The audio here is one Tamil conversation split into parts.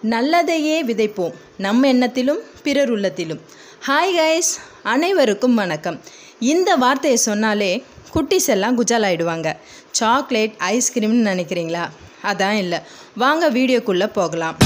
நல்லதையே விதைப்போம் நம் எண்ணத்திலும் பிறர் உள்ளத்திலும் ஹாய் கைஸ் அனைவருக்கும் வணக்கம் இந்த வார்த்தையை சொன்னாலே குட்டீஸ் எல்லாம் குஜால் ஆயிடுவாங்க சாக்லேட் ஐஸ்கிரீம்னு நினைக்கிறீங்களா அதான் இல்லை வாங்க வீடியோக்குள்ளே போகலாம்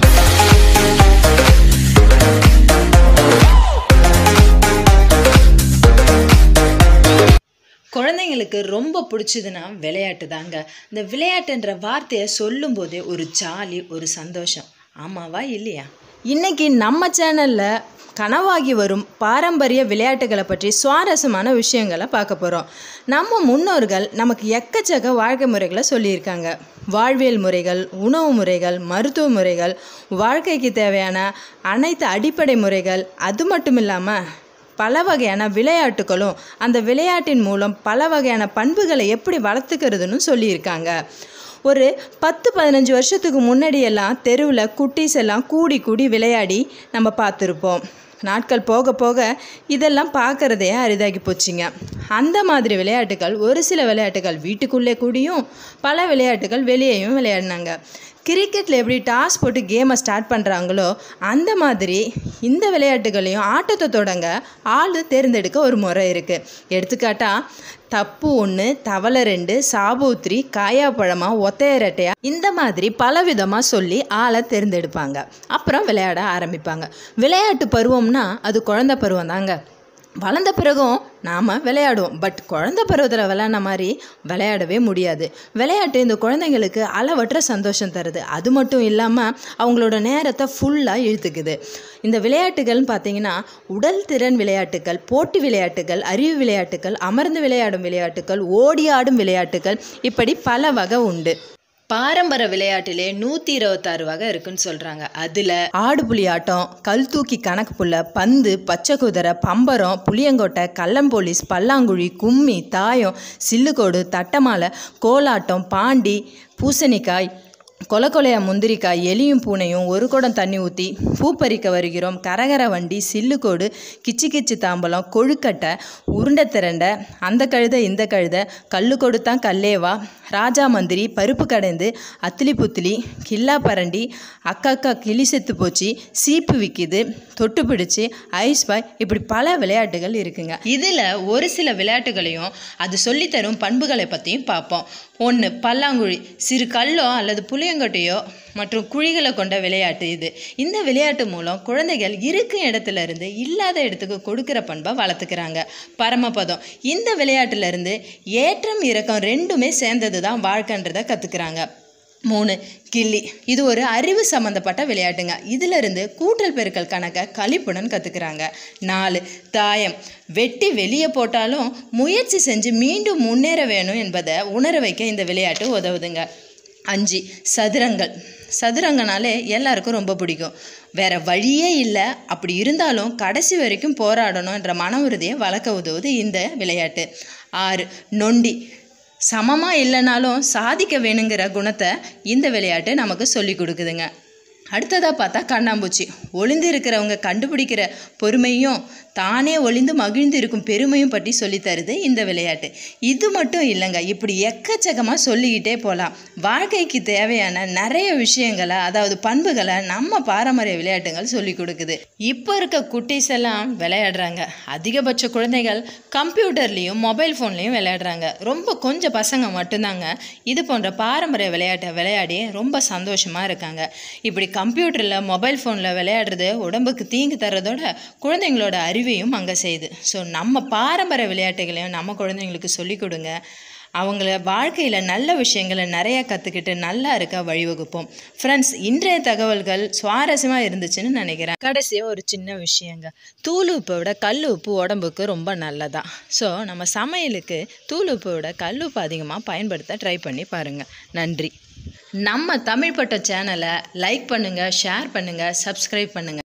குழந்தைங்களுக்கு ரொம்ப பிடிச்சதுன்னா விளையாட்டு தாங்க இந்த விளையாட்டுன்ற வார்த்தையை சொல்லும்போதே ஒரு ஜாலி ஒரு சந்தோஷம் ஆமாவா இல்லையா இன்னைக்கு நம்ம சேனலில் கனவாகி வரும் பாரம்பரிய விளையாட்டுகளை பற்றி சுவாரஸ்யமான விஷயங்களை பார்க்க போகிறோம் நம்ம முன்னோர்கள் நமக்கு எக்கச்சக்க வாழ்க்கை முறைகளை சொல்லியிருக்காங்க வாழ்வியல் முறைகள் உணவு முறைகள் மருத்துவ முறைகள் வாழ்க்கைக்கு தேவையான அனைத்து அடிப்படை முறைகள் அது மட்டும் இல்லாமல் பல வகையான விளையாட்டுகளும் அந்த விளையாட்டின் மூலம் பல வகையான பண்புகளை எப்படி வளர்த்துக்கிறதுன்னு சொல்லியிருக்காங்க ஒரு பத்து பதினஞ்சு வருஷத்துக்கு முன்னாடியெல்லாம் தெருவில் குட்டீஸ் எல்லாம் கூடி கூடி விளையாடி நம்ம பார்த்துருப்போம் நாட்கள் போக போக இதெல்லாம் பார்க்குறதே அரிதாகி போச்சுங்க அந்த மாதிரி விளையாட்டுகள் ஒரு சில விளையாட்டுகள் வீட்டுக்குள்ளே கூடியும் பல விளையாட்டுகள் வெளியேயும் விளையாடினாங்க கிரிக்கெட்டில் எப்படி டாஸ் போட்டு கேமை ஸ்டார்ட் பண்ணுறாங்களோ அந்த மாதிரி இந்த விளையாட்டுகளையும் ஆட்டத்தை தொடங்க ஆள் தேர்ந்தெடுக்க ஒரு முறை இருக்குது எடுத்துக்காட்டா தப்பு ஒன்று தவளை ரெண்டு சாபூத்திரி காயாப்பழமா ஒத்தையரட்டையா இந்த மாதிரி பலவிதமாக சொல்லி ஆளை தேர்ந்தெடுப்பாங்க அப்புறம் விளையாட ஆரம்பிப்பாங்க விளையாட்டு பருவம்னா அது குழந்தை பருவம் தாங்க வளர்ந்த பிறகும் நாம் விளையாடுவோம் பட் குழந்த பருவத்தில் விளையாடின மாதிரி விளையாடவே முடியாது விளையாட்டு இந்த குழந்தைங்களுக்கு அளவற்ற சந்தோஷம் தருது அது மட்டும் இல்லாமல் அவங்களோட நேரத்தை ஃபுல்லாக இழுத்துக்குது இந்த விளையாட்டுகள்னு பார்த்தீங்கன்னா உடல் திறன் விளையாட்டுகள் போட்டி விளையாட்டுகள் அறிவு விளையாட்டுகள் அமர்ந்து விளையாடும் விளையாட்டுகள் ஓடி ஆடும் விளையாட்டுகள் இப்படி பல வகை உண்டு பாரம்பரிய விளையாட்டிலே நூற்றி இருபத்தாறு வகை இருக்குன்னு சொல்கிறாங்க அதில் ஆடுபுலி ஆட்டம் கல் தூக்கி கணக்கு புள்ள பந்து பச்சை குதிரை பம்பரம் புளியங்கொட்டை கள்ளம்போலீஸ் பல்லாங்குழி கும்மி தாயம் சில்லுக்கோடு தட்டமாலை கோலாட்டம் பாண்டி பூசணிக்காய் கொல கொலையா முந்திரிக்காய் எலியும் பூனையும் ஒரு குடம் தண்ணி ஊற்றி பூ பறிக்க வருகிறோம் கரகர வண்டி சில்லுக்கோடு கிச்சி கிச்சி தாம்பலம் கொழுக்கட்டை உருண்டை திரண்டை அந்த கழுதை இந்த கழுதை கல்லு கொடுத்தான் கல்லேவா ராஜா மந்திரி பருப்பு கடைந்து அத்திலி புத்திலி கில்லா பரண்டி அக்கா அக்கா கிளி செத்து போச்சு சீப்பு விற்கிது தொட்டு பிடிச்சி ஐஸ் பாய் இப்படி பல விளையாட்டுகள் இருக்குங்க இதில் ஒரு சில விளையாட்டுகளையும் அது சொல்லித்தரும் பண்புகளை பற்றியும் பார்ப்போம் ஒன்று பல்லாங்குழி சிறு கல்லோ அல்லது புளியங்கொட்டையோ மற்றும் குழிகளை கொண்ட விளையாட்டு இது இந்த விளையாட்டு மூலம் குழந்தைகள் இருக்கும் இடத்துல இருந்து இல்லாத இடத்துக்கு கொடுக்குற பண்பை வளர்த்துக்கிறாங்க பரமபதம் இந்த விளையாட்டுல இருந்து ஏற்றம் இறக்கம் ரெண்டுமே சேர்ந்தது தான் வாழ்க்கைன்றதை கற்றுக்குறாங்க மூணு கில்லி இது ஒரு அறிவு சம்மந்தப்பட்ட விளையாட்டுங்க இதிலிருந்து கூட்டல் பெருக்கல் கணக்கை கழிப்புடன் கற்றுக்குறாங்க நாலு தாயம் வெட்டி வெளியே போட்டாலும் முயற்சி செஞ்சு மீண்டும் முன்னேற வேணும் என்பதை உணர வைக்க இந்த விளையாட்டு உதவுதுங்க அஞ்சு சதுரங்கள் சதுரங்கனாலே எல்லாருக்கும் ரொம்ப பிடிக்கும் வேற வழியே இல்லை அப்படி இருந்தாலும் கடைசி வரைக்கும் போராடணுன்ற மன உறுதியை வளர்க்க உதவுது இந்த விளையாட்டு ஆறு நொண்டி சமமாக இல்லைனாலும் சாதிக்க வேணுங்கிற குணத்தை இந்த விளையாட்டு நமக்கு சொல்லி கொடுக்குதுங்க அடுத்ததாக பார்த்தா கண்ணாம்பூச்சி ஒளிந்து இருக்கிறவங்க கண்டுபிடிக்கிற பொறுமையும் தானே ஒளிந்து மகிழ்ந்து இருக்கும் பெருமையும் பற்றி சொல்லித்தருது இந்த விளையாட்டு இது மட்டும் இல்லைங்க இப்படி எக்கச்சக்கமாக சொல்லிக்கிட்டே போகலாம் வாழ்க்கைக்கு தேவையான நிறைய விஷயங்களை அதாவது பண்புகளை நம்ம பாரம்பரிய விளையாட்டுகள் சொல்லி கொடுக்குது இப்போ இருக்க குட்டீஸ் எல்லாம் விளையாடுறாங்க அதிகபட்ச குழந்தைகள் கம்ப்யூட்டர்லேயும் மொபைல் ஃபோன்லேயும் விளையாடுறாங்க ரொம்ப கொஞ்சம் பசங்க மட்டும்தாங்க இது போன்ற பாரம்பரிய விளையாட்டை விளையாடி ரொம்ப சந்தோஷமாக இருக்காங்க இப்படி கம்ப்யூட்டரில் மொபைல் ஃபோனில் விளையாடுறது உடம்புக்கு தீங்கு தர்றதோட குழந்தைங்களோட அறிவையும் அங்கே செய்யுது ஸோ நம்ம பாரம்பரிய விளையாட்டுகளையும் நம்ம குழந்தைங்களுக்கு சொல்லிக் கொடுங்க அவங்கள வாழ்க்கையில் நல்ல விஷயங்களை நிறைய கற்றுக்கிட்டு நல்லா இருக்க வழிவகுப்போம் ஃப்ரெண்ட்ஸ் இன்றைய தகவல்கள் சுவாரஸ்யமாக இருந்துச்சுன்னு நினைக்கிறேன் கடைசியாக ஒரு சின்ன விஷயங்க தூள் உப்பை விட கல் உப்பு உடம்புக்கு ரொம்ப நல்லதான் ஸோ நம்ம சமையலுக்கு தூள் உப்பை விட கல் உப்பு அதிகமாக பயன்படுத்த ட்ரை பண்ணி பாருங்கள் நன்றி நம்ம தமிழ்பட்ட சேனலை லைக் பண்ணுங்கள் ஷேர் பண்ணுங்கள் சப்ஸ்கிரைப் பண்ணுங்கள்